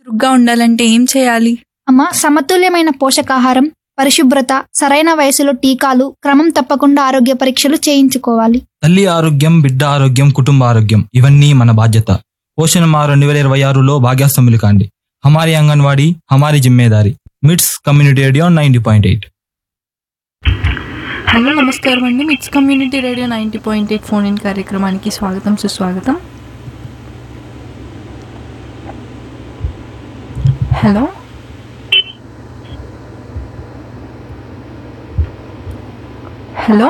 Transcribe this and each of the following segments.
చురుగ్గా ఉండాలంటే ఏం చేయాలి అమ్మ సమతుల్యమైన పోషకాహారం పరిశుభ్రత సరైన వయసులో టీకాలు క్రమం తప్పకుండా ఆరోగ్య పరీక్షలు చేయించుకోవాలి తల్లి ఆరోగ్యం బిడ్డ ఆరోగ్యం కుటుంబ ఆరోగ్యం ఇవన్నీ మన బాధ్యత పోషణ మా రెండు వేల ఇరవై ఆరులో భాగ్యాస్తంభులు కాండి హమారి అంగన్వాడీ హమారి జిమ్మేదారి MITS community radio ninety point eight hello నమస్కారం అండి MITS community radio ninety point eight phone in కార్యక్రమానికి స్వాగతం సుస్వాగతం హలో హలో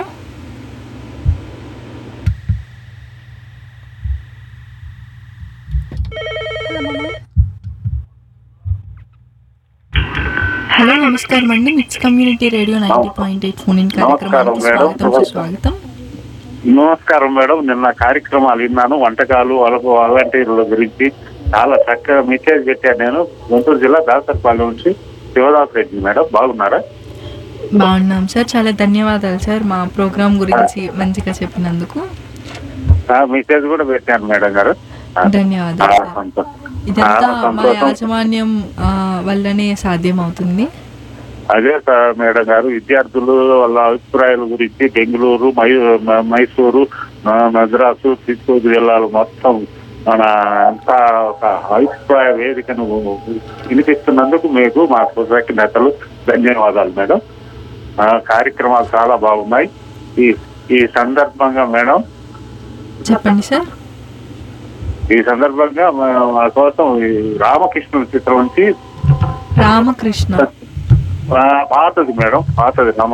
హలో నమస్కారం అండి MITS community radio ninety point eight phone in కార్యక్రమానికి నమస్కారం, స్వాగతం మేడం. సుస్వాగతం నమస్కారం మేడం నిన్న కార్యక్రమాలు విన్నాను వంటకాలు వాళ్ళకు వాలంటీర్ల గురించి చాలా చక్కగా మెసేజ్ పెట్టాను నేను గుంటూరు జిల్లా దాసరపల్లి నుంచి శివదాస్ రెడ్డి మేడం బాగున్నారా బాగున్నాం సార్ చాలా ధన్యవాదాలు సార్ మా ప్రోగ్రామ్ గురించి మంచిగా చెప్పినందుకు ఆ, మెసేజ్ కూడా పెట్టాను మేడం గారు ఆ, ధన్యవాదాలు చాలా సార్ సంతోషం. ఇదంతా చాలా మా సంతోషం. యాజమాన్యం ఆ, వల్లనే సాధ్యం అవుతుంది అదే సార్ మేడం గారు విద్యార్థులు వాళ్ళ అభిప్రాయాల గురించి బెంగళూరు మై మ- మైసూరు ఆ, మద్రాసు చిత్తూరు జిల్లాలు మొత్తం మన అంతా ఒక అభిప్రాయ వేదికను వినిపిస్తున్నందుకు మీకు మా కృతజ్ఞతలు ధన్యవాదాలు మేడం ఆ, కార్యక్రమాలు చాలా బాగున్నాయి ఈ ఈ సందర్భంగా మేడం చెప్పండి సార్ ఈ సందర్భంగా మా మా కోసం ఈ రామకృష్ణ చిత్రం నుంచి రామకృష్ణ ఆ, పాతది మేడం పాతది నమ్మ